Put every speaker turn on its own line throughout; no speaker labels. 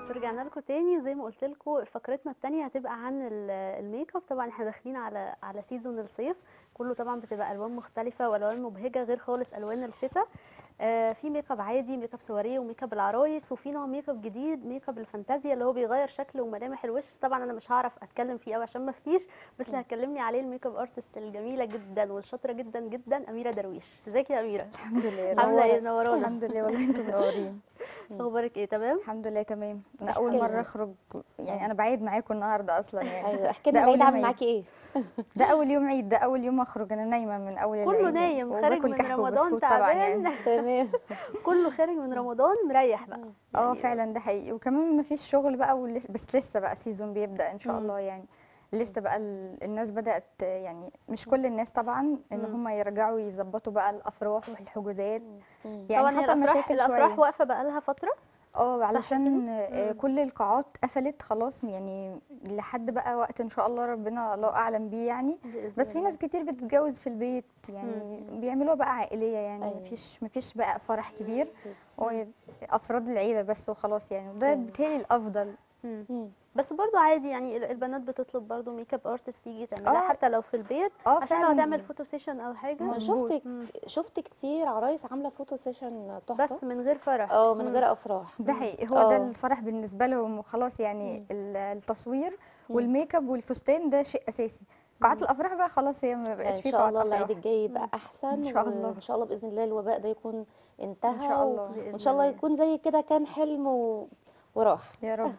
ورجعنا لكم تاني وزي ما قلت لكم فقرتنا التانية هتبقى عن ال- الميك اب طبعا احنا داخلين على على سيزون الصيف كله طبعا بتبقى الوان مختلفه والوان مبهجه غير خالص الوان الشتاء آه في ميك اب عادي ميك اب سواريه وميك اب العرايس وفي نوع ميك اب جديد ميك اب الفانتازيا اللي هو بيغير شكل وملامح الوش طبعا انا مش هعرف اتكلم فيه قوي عشان ما افتيش بس اللي هتكلمني عليه الميك اب ارتست الجميله جدا والشاطره جدا جدا اميره درويش ازيك يا اميره
الحمد لله
عامله ايه
منورة.
منورانا
الحمد لله والله انتم منورين
اخبارك ايه تمام
الحمد لله تمام انا
احكي
اول
لنا.
مره اخرج يعني انا بعيد معاكم النهارده اصلا يعني
ايوه احكي
ده
لنا
أول
العيد عامل
يوم
معاكي ايه
ده اول يوم عيد ده اول يوم اخرج انا نايمه من اول
كله
العيد
نايم خارج
وباكل
من
كحك
رمضان
وبسكوت طبعا
تعبان
يعني
تمام
كله خارج من رمضان مريح بقى
اه
يعني
فعلا ده حقيقي وكمان ما فيش شغل بقى ولس بس لسه بقى سيزون بيبدا ان شاء
مم.
الله يعني لسه بقى ال- الناس بدات يعني مش كل الناس طبعا ان
مم.
هم يرجعوا يظبطوا بقى الافراح والحجوزات
مم.
يعني
طبعا هي
حصل
الافراح
مشاكل
الافراح
شويه
واقفه بقى لها فتره
اه علشان آه،
مم.
كل القاعات قفلت خلاص يعني لحد بقى وقت ان شاء الله ربنا الله اعلم بيه يعني
بإذن
بس في
الله.
ناس كتير بتتجوز في البيت يعني
مم.
بيعملوها بقى عائليه يعني
أيوة.
مفيش مفيش بقى فرح كبير هو افراد العيله بس وخلاص يعني وده
أيوة.
بيتهيألي الافضل
مم.
مم.
بس برضو عادي يعني ال- البنات بتطلب برضو ميك اب ارتست تيجي تعملها
آه.
حتى لو في البيت
اه
عشان لو
فعلا
هتعمل فوتو سيشن او حاجه
انا
مظبوط.
شفت
مم.
شفت كتير عرايس عامله فوتو سيشن تحفه
بس من غير فرح
اه من
مم.
غير افراح
ده حقيقي هو ده
آه.
الفرح بالنسبه لهم وخلاص يعني
مم.
ال- التصوير
مم.
والميك اب والفستان ده شيء اساسي قاعات الافراح بقى خلاص هي ما بقاش
ان
في
شاء
قاعات
الله العيد
افراح
الجاي يبقى
مم.
احسن
إن شاء الله.
وان شاء الله باذن الله الوباء ده يكون انتهى
ان شاء
و-
الله
بإذن
وان شاء الله
الله.
يكون زي كده كان حلم و... وراح
يا رب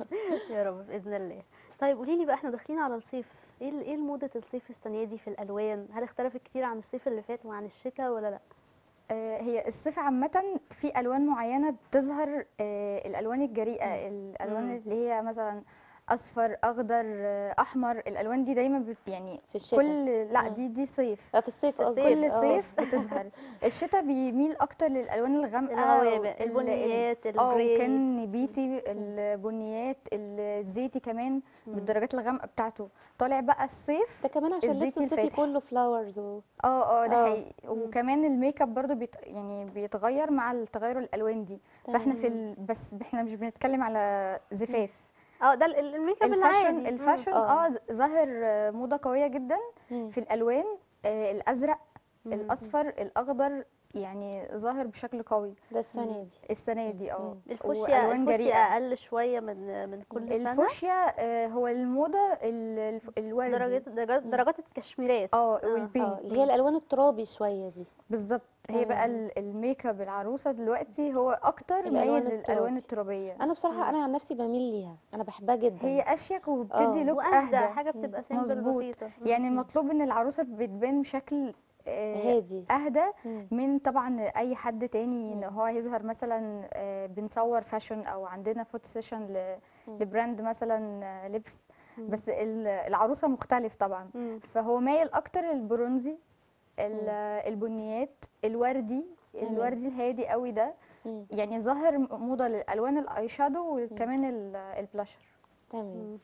يا رب باذن الله طيب قولي لي بقى احنا داخلين على الصيف ايه ال- ايه الموضه الصيف السنه دي في الالوان هل اختلفت كتير عن الصيف اللي فات وعن الشتاء ولا لا
آه، هي الصيف عامة في ألوان معينة بتظهر آه، الألوان الجريئة الألوان
مم.
اللي هي مثلا أصفر أخضر آه، أحمر الألوان دي دايما بت يعني
في الشتاء
كل لا
مم.
دي دي صيف
آه، في الصيف
في
قصدي.
الصيف،
كل
آه.
صيف بتظهر الشتاء بيميل أكتر للألوان الغامقة
الغوامق
وال-
البنيات
اه
الجراي
وكان نبيتي البنيات الزيتي كمان
مم.
بالدرجات الغامقة بتاعته طالع بقى الصيف
ده كمان عشان لبس
الزيتي
الصيفي
الفاتح.
كله فلاورز و...
اه اه ده
آه.
حقيقي
مم.
وكمان الميك اب برضو بيت يعني بيتغير مع التغير الالوان دي فاحنا في
تمام.
ال... بس احنا مش بنتكلم على زفاف
اه ده ال- الميك اب
الفاشن
العادي
الفاشن
آه.
اه ظاهر آه، موضه قويه جدا
مم.
في الالوان آه الازرق
مم.
الاصفر الاخضر يعني ظاهر بشكل قوي
ده السنه دي
السنه دي اه
مم.
الفوشيا
وألوان
الفوشيا
جريئة.
اقل شويه من من كل سنه
الفوشيا آه هو الموضه ال- الف- الوردي
درجات درجات, درجات الكشميرات
اه
آه.
والبينك
اه اللي هي الالوان الترابي شويه دي
بالظبط هي بقى
تمام.
ال- الميك اب العروسه دلوقتي هو اكتر
الألوان
مايل
الترابي.
للالوان الترابيه
انا بصراحه انا عن نفسي بميل ليها انا بحبها جدا
هي اشيك وبتدي
آه.
لوك
واهدى
اهدى
حاجه بتبقى
مم.
سيمبل
مظبوط.
بسيطه مم.
يعني
مم.
المطلوب ان العروسه بتبان بشكل آه،
هادي
اهدى
مم.
من طبعا اي حد تاني ان
مم.
هو هيظهر مثلا آه، بنصور فاشن او عندنا فوتو سيشن ل-
مم.
لبراند مثلا آه، لبس
مم.
بس ال- العروسه مختلف طبعا
مم.
فهو مايل اكتر للبرونزي ال-
مم.
البنيات الوردي
تمام.
الوردي الهادي قوي ده
مم.
يعني ظاهر موضه للالوان الاي شادو وكمان ال- البلاشر
تمام
مم.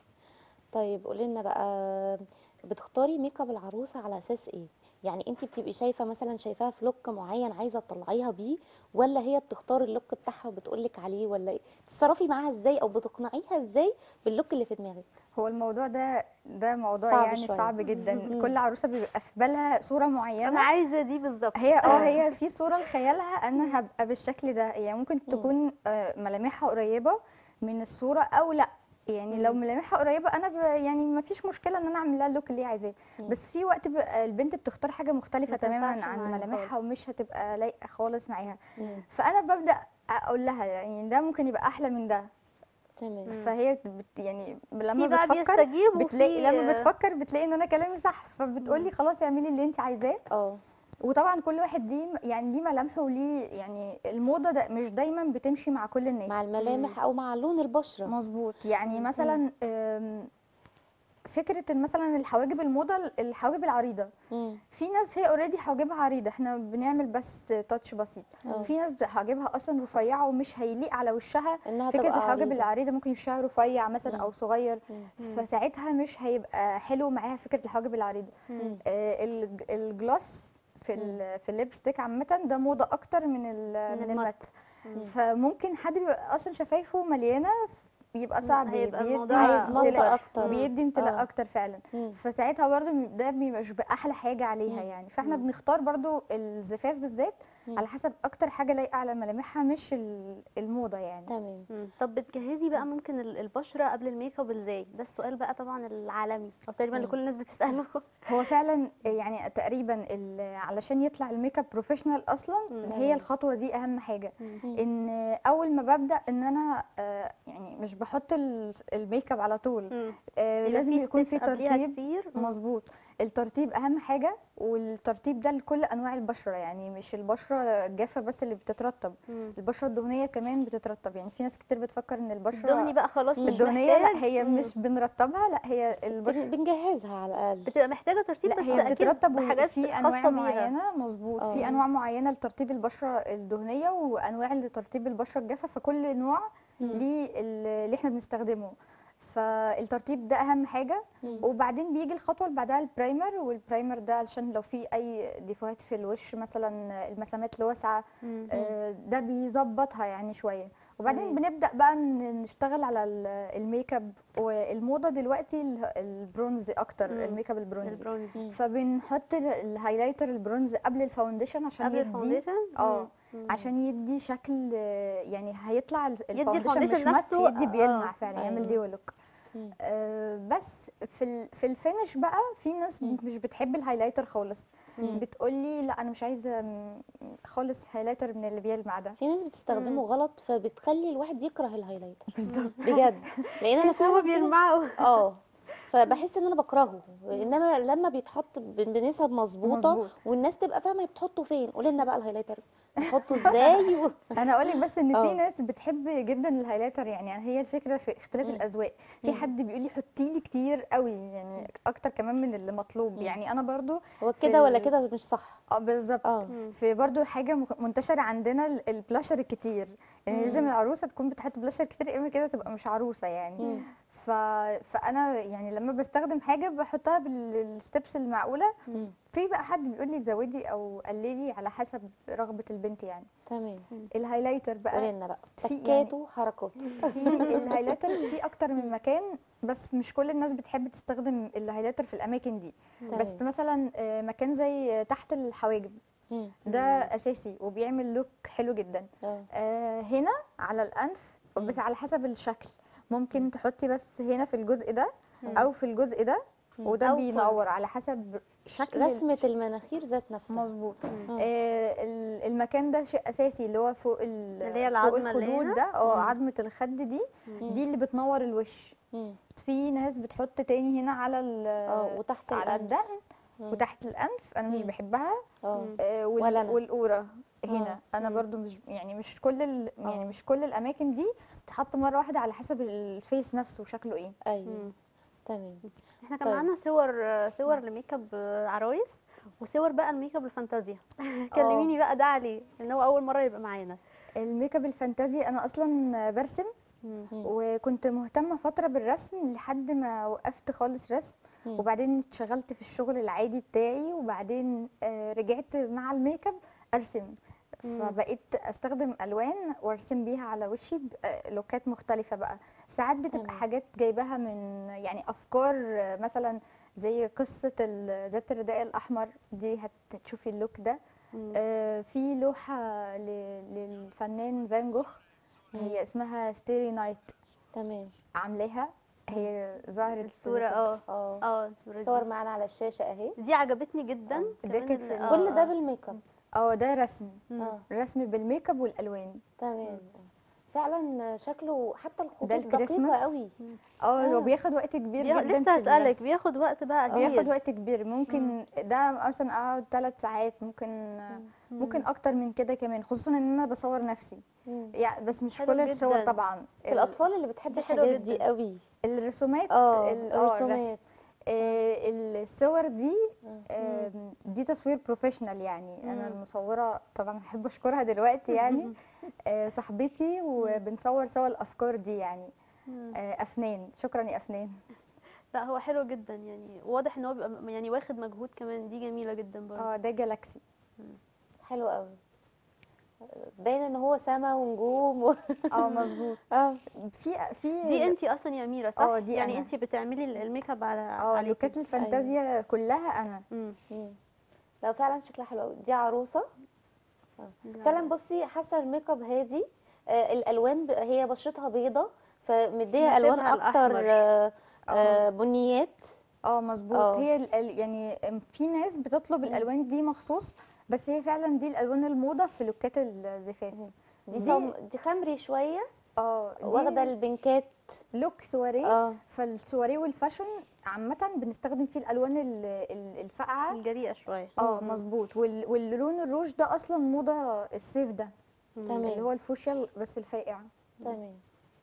طيب قولي لنا بقى بتختاري ميك اب العروسه على اساس ايه يعني انت بتبقي شايفه مثلا شايفاها في لوك معين عايزه تطلعيها بيه ولا هي بتختار اللوك بتاعها وبتقولك عليه ولا ايه بتتصرفي معاها ازاي او بتقنعيها ازاي باللوك اللي في دماغك
هو الموضوع ده ده موضوع
صعب
يعني
شوية.
صعب جدا
مم.
كل عروسه بيبقى في بالها صوره
انا
معينه
عايزه دي بالظبط
هي اه هي في صوره لخيالها انا هبقى بالشكل ده يعني ممكن
مم.
تكون آه، ملامحها قريبه من الصوره او لا يعني لو
مم.
ملامحها قريبه انا ب... يعني ما فيش مشكله ان انا اعمل لها اللوك اللي هي عايزاه
مم.
بس في وقت بقى البنت بتختار حاجه مختلفه
ما
تماما
تنفعش
عن
معاها
ملامحها
خالص.
ومش هتبقى لايقه خالص معاها
مم.
فانا ببدا اقول لها يعني ده ممكن يبقى احلى من ده
تمام
مم.
فهي بت يعني
في
لما
بقى
بتفكر
بيستجيب
بتلاقي
وفي
لما بتفكر بتلاقي ان انا كلامي صح فبتقولي
مم.
خلاص اعملي اللي انت عايزاه
اه
وطبعا كل واحد ليه يعني ليه ملامحه وليه يعني الموضه ده مش دايما بتمشي مع كل الناس
مع الملامح او مع لون البشره
مظبوط يعني
مم.
مثلا آم، فكره إن مثلا الحواجب الموضه الحواجب العريضه
مم.
في ناس هي اوريدي حواجبها عريضه احنا بنعمل بس تاتش بسيط
آه.
في ناس حواجبها اصلا رفيعه ومش هيليق على وشها
انها
فكره
تبقى
الحواجب
عريضة.
العريضه ممكن وشها رفيع مثلا
مم.
او صغير
مم.
مم.
فساعتها مش هيبقى حلو معاها فكره الحواجب العريضه
مم.
آه، الج- الجلاس في ال في الليبستيك عامه ده موضه اكتر من ال
من
من
المات.
المات
مم.
فممكن حد بيبقى اصلا شفايفه مليانه بيبقى
مم،
صعب
هيبقى
بيدي
الموضوع
عايز
أوفر.
مده اكتر
بيدي امتلاء
آه.
اكتر فعلا
مم.
فساعتها برضه ده بيبقاش باحلى حاجه عليها
مم.
يعني فاحنا
مم.
بنختار برضه الزفاف بالذات
مم.
على حسب اكتر حاجه لايقه على ملامحها مش ال- الموضه يعني
تمام
مم. طب بتجهزي بقى ممكن ال- البشره قبل الميك اب ازاي ده السؤال بقى طبعا العالمي او تقريبا اللي
مم.
كل الناس بتساله
هو فعلا يعني تقريبا ال- علشان يطلع الميك اب بروفيشنال اصلا
مم.
هي الخطوه دي اهم حاجه
مم.
ان اول ما ببدا ان انا آه، يعني مش بحط ال- الميك اب على طول
مم.
آه،
بيبقى
لازم
في
يكون
steps
في
قبليها
ترتيب
كتير
مظبوط الترتيب اهم حاجه والترتيب ده لكل انواع البشره يعني مش البشره الجافه بس اللي بتترطب
مم.
البشره الدهنيه كمان بتترطب يعني في ناس كتير بتفكر ان البشره
الدهني بقى خلاص مش
الدهنيه
محتاج
لا هي
مم.
مش بنرطبها لا هي
بس
البشره
بن- بنجهزها على الاقل
بتبقى محتاجه ترتيب
لا
بس
هي
اكيد
بتترطب
بحاجات
في انواع
خاصه بيها
معينه مظبوط
آه.
في انواع معينه لترتيب البشره الدهنيه وانواع لترتيب البشره الجافه فكل نوع
مم.
ليه ال- اللي احنا بنستخدمه فالترتيب ده اهم حاجه
مم.
وبعدين بيجي الخطوه اللي بعدها البرايمر والبرايمر ده علشان لو في اي ديفوهات في الوش مثلا المسامات اللي واسعه
مم.
آه، ده بيظبطها يعني شويه وبعدين
تمام.
بنبدا بقى ن- نشتغل على ال- الميك اب والموضه دلوقتي ال- البرونز اكتر
مم.
الميك اب البرونزي
البرونز
مم.
فبنحط ال- الهايلايتر البرونز قبل الفاونديشن عشان
قبل
يدي
الفاونديشن
اه
مم.
عشان يدي شكل آه، يعني هيطلع ال-
يدي
الفاونديشن
الفاونديشن
مش مات
نفسه،
يدي بيلمع
آه.
فعلا
أيوة.
يعمل ديو لوك
مم.
آه، بس في ال- في الفينش بقى في ناس
مم.
مش بتحب الهايلايتر خالص
مم.
بتقولي لا انا مش عايزه م- خالص هايلايتر من اللي بيلمع ده
في ناس بتستخدمه غلط فبتخلي الواحد يكره الهايلايتر
بالظبط
بجد لان انا
بس هما
فعلا في ناس-
بيلمعوا
اه فبحس ان انا بكرهه انما لما بيتحط ب- بنسب مظبوطه
مظبوط.
والناس تبقى فاهمه بتحطه فين قولي لنا بقى الهايلايتر نحطه ازاي و...
انا اقول لك بس ان
آه.
في ناس بتحب جدا الهايلايتر يعني هي الفكره في اختلاف
مم.
الاذواق في
مم.
حد بيقول لي حطي لي كتير قوي يعني اكتر كمان من اللي مطلوب
مم.
يعني انا برضو
هو
في
كده ولا
ال-
كده مش صح
اه بالظبط
اه
مم.
في برضو حاجه مخ- منتشره عندنا ال- البلاشر الكتير يعني
مم.
لازم العروسه تكون بتحط بلاشر كتير اما كده تبقى مش عروسه يعني
مم.
ف... فانا يعني لما بستخدم حاجه بحطها بالستبس المعقوله
مم.
في بقى حد بيقول لي زودي او قللي على حسب رغبه البنت يعني
تمام
الهايلايتر بقى
قولي لنا بقى
في يعني-
تكاته وحركاته
في الهايلايتر في اكتر من مكان بس مش كل الناس بتحب تستخدم الهايلايتر في الاماكن دي بس
تمام.
مثلا آه، مكان زي تحت الحواجب
مم.
ده اساسي وبيعمل لوك حلو جدا
اه
آه، هنا على الانف بس على حسب الشكل ممكن تحطي بس هنا في الجزء ده او في الجزء ده
مم.
وده
أو
بينور على حسب شكل ال-
رسمه المناخير ذات نفسها
مظبوط
مم.
آه.
آه، ال- المكان ده شيء اساسي اللي هو فوق ال-
اللي هي
فوق
العظمة اللي
الخدود
هنا؟
ده اه
مم.
عظمه الخد دي
مم.
دي اللي بتنور الوش
مم.
في ناس بتحط تاني هنا على ال
اه وتحت
على
الأنف.
الدقن
مم.
وتحت الانف انا مش
مم.
بحبها
اه
آه، وال-
ولا أنا.
والقوره هنا
آه.
انا
مم.
برضو مش يعني مش كل ال يعني
آه.
مش كل الاماكن دي بتتحط مره واحده على حسب الفيس نفسه شكله ايه
ايوه
مم.
تمام
احنا كان
طيب.
معانا صور صور لميك اب عرايس وصور بقى الميك اب الفانتازيا كلميني بقى ده عليه ان هو اول مره يبقى معانا
الميك اب الفانتازي انا اصلا برسم
مم.
وكنت مهتمه فتره بالرسم لحد ما وقفت خالص رسم
مم.
وبعدين اتشغلت في الشغل العادي بتاعي وبعدين آه، رجعت مع الميك اب ارسم
مم.
فبقيت استخدم الوان وارسم بيها على وشي ب- آه، لوكات مختلفه بقى ساعات بتبقى
تمام.
حاجات جايباها من يعني افكار آه، مثلا زي قصه ال- ذات الرداء الاحمر دي هت- هتشوفي اللوك ده
مم.
آه، في لوحه ل- للفنان فان جوخ هي اسمها ستيري نايت
تمام
عاملاها هي ظهرت
الصوره اه
اه
اه الصورة دي.
صور معانا على الشاشه اهي
دي عجبتني جدا
آه.
ده
كمان
كانت
ال-
في-
آه،
كل ده
آه.
بالميك اب
اه ده رسم
مم.
اه
رسم بالميك اب والالوان
تمام فعلا شكله حتى الخطوط
ده
دقيقه
الكريسماس.
قوي
اه
آه.
هو بياخد وقت كبير
بياخد-
جدا
لسه
في
هسألك
الرسم.
بياخد وقت بقى
بياخد
اكيد
وقت كبير ممكن ده مثلا اقعد ثلاث ساعات ممكن ممكن اكتر من كده كمان خصوصا ان انا بصور نفسي
مم.
يعني بس مش
حلو
كل الصور
جدا.
طبعا
في
ال-
الاطفال اللي بتحب
دي حلوة
الحاجات دي
جدا.
قوي
الرسومات
اه
ال- آه، الرسم.
الرسومات
آه، الصور دي
مم.
آم، دي تصوير بروفيشنال يعني انا
مم.
المصوره طبعا احب اشكرها دلوقتي يعني آه، صاحبتي وبنصور سوا الافكار دي يعني
مم.
آه، افنان شكرا يا افنان
لا هو حلو جدا يعني واضح ان هو بيبقى م- يعني واخد مجهود كمان دي جميله جدا برضه
اه ده جالاكسي
حلو قوي باين ان هو سما ونجوم و...
اه مظبوط
اه
في في
دي انت اصلا يا اميره صح
اه، دي
يعني
أنا.
انت بتعملي ال- الميك اب على
اه
عليكي.
لوكات الفانتازيا كلها انا
مم.
مم. لا فعلا شكلها حلو قوي دي عروسه فعلا بصي حاسه الميك اب هادي آه الالوان ب- هي بشرتها بيضه فمديه الوان
نسيبها
اكتر
الأحمر.
آه آه بنيات
اه مظبوط
اه.
هي ال- ال- يعني في ناس بتطلب الالوان دي مخصوص بس هي فعلا دي الالوان الموضه في لوكات الزفاف
دي
دي-
صم... دي خمري شويه
اه دي
واخده البنكات
لوك سواريه
اه
فالسواريه والفاشن عامه بنستخدم فيه الالوان ال- ال- الفاقعه
الجريئه شويه
اه
مم.
مظبوط وال- واللون الروج ده اصلا موضه الصيف ده
تمام
اللي هو الفوشيا بس الفاقع
تمام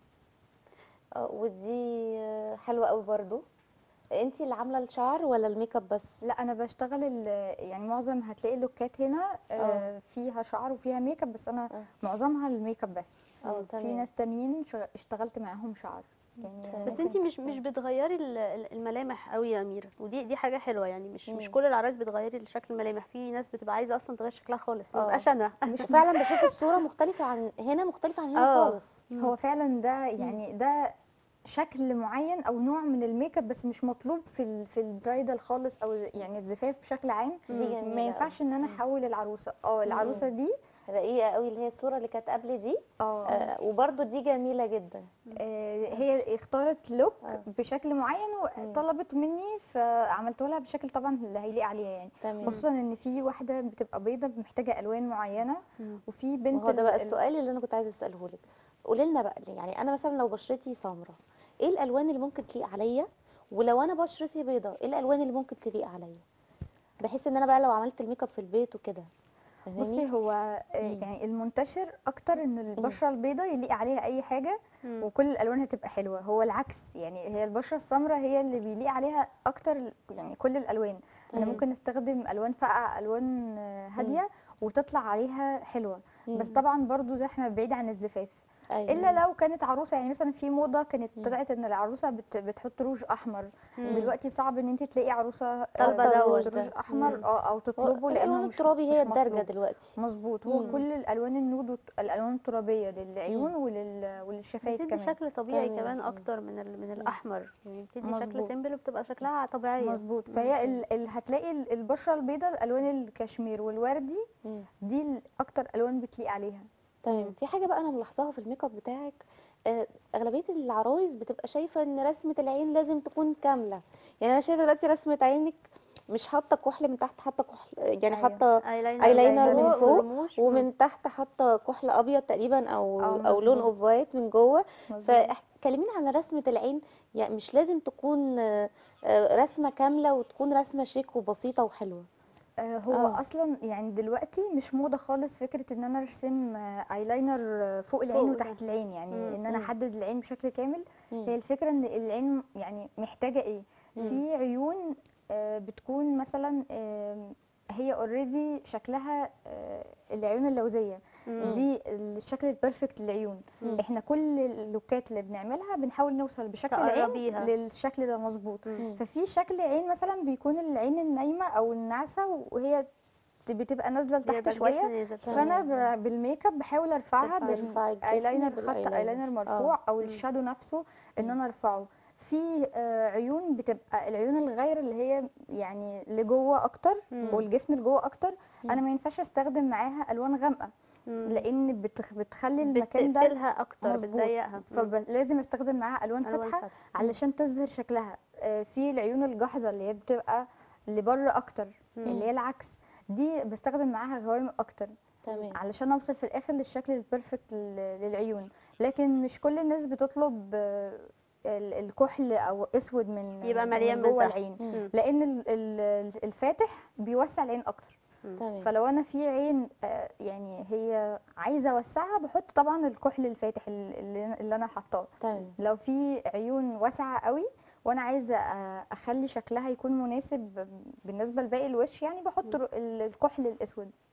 اه ودي آه، حلوه قوي برضو انتي اللي عامله الشعر ولا الميك اب بس
لا انا بشتغل ال- يعني معظم هتلاقي اللوكات هنا آه، فيها شعر وفيها ميك اب بس انا
اه.
معظمها الميك اب بس
اه
في
تمام
ناس تانيين شغ- اشتغلت معاهم شعر يعني
تمام.
بس
ممكن-
انت مش مش بتغيري ال- ال- الملامح قوي يا اميره ودي دي حاجه حلوه يعني مش مش
مم.
كل العرايس بتغيري شكل الملامح في ناس بتبقى عايزه اصلا تغير شكلها خالص ما
اه.
بقاش انا
فعلا بشوف الصوره مختلفه عن هنا مختلفه عن هنا
اه.
خالص
هو فعلا ده يعني ده شكل معين او نوع من الميك اب بس مش مطلوب في ال في البرايدل خالص او يعني الزفاف بشكل عام
دي جميله
ما ينفعش ان انا احول العروسه اه العروسه دي
رقيقه قوي اللي هي الصوره اللي كانت قبل دي
اه
آه وبرده دي جميله جدا
آه، هي اختارت لوك
اه.
بشكل معين وطلبت مني فعملته لها بشكل طبعا اللي هيليق عليها يعني
تمام
خصوصا ان في واحده بتبقى بيضه محتاجه الوان معينه
مم.
وفي بنت
وهو ده بقى
ال- ال-
السؤال اللي انا كنت عايزه اساله لك قولي لنا بقى يعني انا مثلا لو بشرتي سمراء ايه الالوان اللي ممكن تليق عليا ولو انا بشرتي بيضاء ايه الالوان اللي ممكن تليق عليا بحيث ان انا بقى لو عملت الميك اب في البيت وكده فاهماني
بصي هو آه،
مم.
يعني المنتشر اكتر ان البشره البيضاء يليق عليها اي حاجه
مم.
وكل الالوان هتبقى حلوه هو العكس يعني هي البشره السمراء هي اللي بيليق عليها اكتر يعني كل الالوان انا
تمام.
ممكن استخدم الوان فاقعه الوان آه، هاديه وتطلع عليها حلوه بس
مم.
طبعا برضو ده احنا بعيد عن الزفاف
أيوة.
الا لو كانت عروسه يعني مثلا في موضه كانت
مم.
طلعت ان العروسه بت بتحط روج احمر
مم.
دلوقتي صعب ان انت تلاقي عروسه آه،
طالبة
روج
دوت
روج
ده.
احمر
مم.
اه او
هو
تطلبه لانه
الالوان
مش
الترابي هي
مش
الدارجه
مطلوب.
دلوقتي
مظبوط هو
مم.
كل الالوان النود والت- الالوان الترابيه للعيون ولل... وللشفايف
بتدي
كمان
شكل طبيعي
تمام.
كمان
مم.
اكتر من ال... من الاحمر يعني بتدي شكل
مظبوط.
سيمبل وبتبقى شكلها طبيعيه
مظبوط فهي ال... ال... هتلاقي ال- البشره البيضاء الالوان الكشمير والوردي
مم.
دي ال- اكتر الوان بتليق عليها
تمام في حاجه بقى انا ملاحظاها في الميك اب بتاعك آه، اغلبيه العرايس بتبقى شايفه ان رسمه العين لازم تكون كامله يعني انا شايفه دلوقتي رسمه عينك مش حاطه كحل من تحت حاطه كحل يعني
أيوة.
حاطه
ايلاينر
ايلاينر من فوق
ورموش.
ومن تحت حاطه كحل ابيض تقريبا او
اه
او لون
مظبوط.
اوف وايت من جوه
مظبوط.
فكلمينا على رسمه العين يعني مش لازم تكون آه، آه، رسمه كامله وتكون رسمه شيك وبسيطه وحلوه
آه، هو
آه.
اصلا يعني دلوقتي مش موضه خالص فكره ان انا ارسم آه، ايلاينر آه، فوق العين
فوق
وتحت العين يعني
مم،
ان انا
مم.
احدد العين بشكل كامل
مم.
هي الفكره ان العين يعني محتاجه ايه
مم.
في عيون آه، بتكون مثلا آم، هي اوريدي شكلها آه، العيون اللوزيه
مم.
دي الشكل البرفكت للعيون
مم.
احنا كل اللوكات اللي بنعملها بنحاول نوصل بشكل العين
تقربيها.
للشكل ده مظبوط
مم.
ففي شكل عين مثلا بيكون العين النايمه او الناعسه وهي بتبقى نازله لتحت
بيبقى
شويه
الجفن نازل شوية.
فانا ب- بالميك اب بحاول ارفعها
ترفعي.
ترفعي الجفن
بايلاينر خط
بالأيلاينر.
ايلاينر مرفوع او
مم.
الشادو نفسه ان
مم.
انا ارفعه في آه، عيون بتبقى العيون الغير اللي هي يعني لجوه اكتر
مم.
والجفن لجوه اكتر انا
مم.
ما ينفعش استخدم معاها الوان غامقه
مم.
لان بتخ بتخلي المكان ده
بتقفلها اكتر
مظبوط.
بتضيقها
فلازم استخدم معاها الوان
ألوان
فاتحه
فاتحة.
علشان تظهر شكلها آه، في العيون الجاهزه اللي هي بتبقى لبره اكتر
مم.
اللي هي العكس دي بستخدم معاها غوامق اكتر
تمام
علشان اوصل في الاخر للشكل البرفكت لل- للعيون لكن مش كل الناس بتطلب آه، ال- الكحل او اسود من
يبقى
من
مليان من
جوه
تحت.
العين
مم.
لان ال- ال- الفاتح بيوسع العين اكتر
تمام
فلو انا في عين آه، يعني هي عايزه اوسعها بحط طبعا الكحل الفاتح ال- اللي اللي انا حاطاه
تمام
لو في عيون واسعه قوي وانا عايزه آه، اخلي شكلها يكون مناسب بالنسبه لباقي الوش يعني بحط ر- ال- الكحل الاسود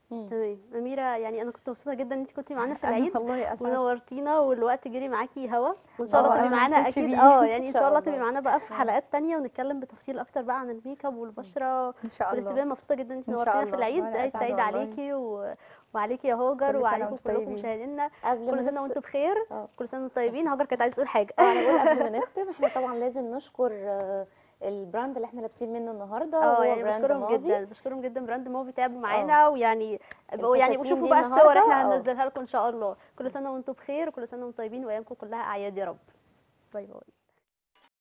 مم.
تمام اميره يعني انا كنت مبسوطه جدا ان انت كنتي معانا في
أنا
العيد
والله اسعد
ونورتينا والوقت جري معاكي هوا وان شاء الله
آه،
تبقي
أنا ما
معانا
حسيتش
اكيد
بيه.
اه يعني ان
إن
شاء
شاء
الله تبقي
الله.
معانا بقى في
آه.
حلقات تانية ونتكلم بتفصيل اكتر بقى عن الميك اب والبشره
ان شاء
والارتباط
الله
مبسوطه جدا ان انت
إن شاء
نورتينا في
الله.
العيد
وأنا
عيد
أسعد
سعيد
والله.
عليكي و... وعليكي يا هاجر
كل سنة
وعليكم
وأنتم
كلكم
طيبين.
مشاهدينا
قبل ما
كل سنه
نفصل-
وانتم بخير
اه
كل سنه وانتم طيبين هاجر كانت عايزه تقول حاجه
اه انا بقول قبل ما نختم احنا طبعا لازم نشكر آه، البراند اللي احنا لابسين منه النهارده
اه
وهو
يعني
براند
بشكرهم
مافي.
جدا بشكرهم جدا براند موفي تعبوا معانا ويعني بقوا يعني
الفساتين
وشوفوا
دي
بقى الصور
النهاردة،
احنا
اه.
هننزلها لكم ان شاء الله كل سنه وانتم بخير وكل سنه وانتم طيبين وايامكم كلها اعياد يا رب باي باي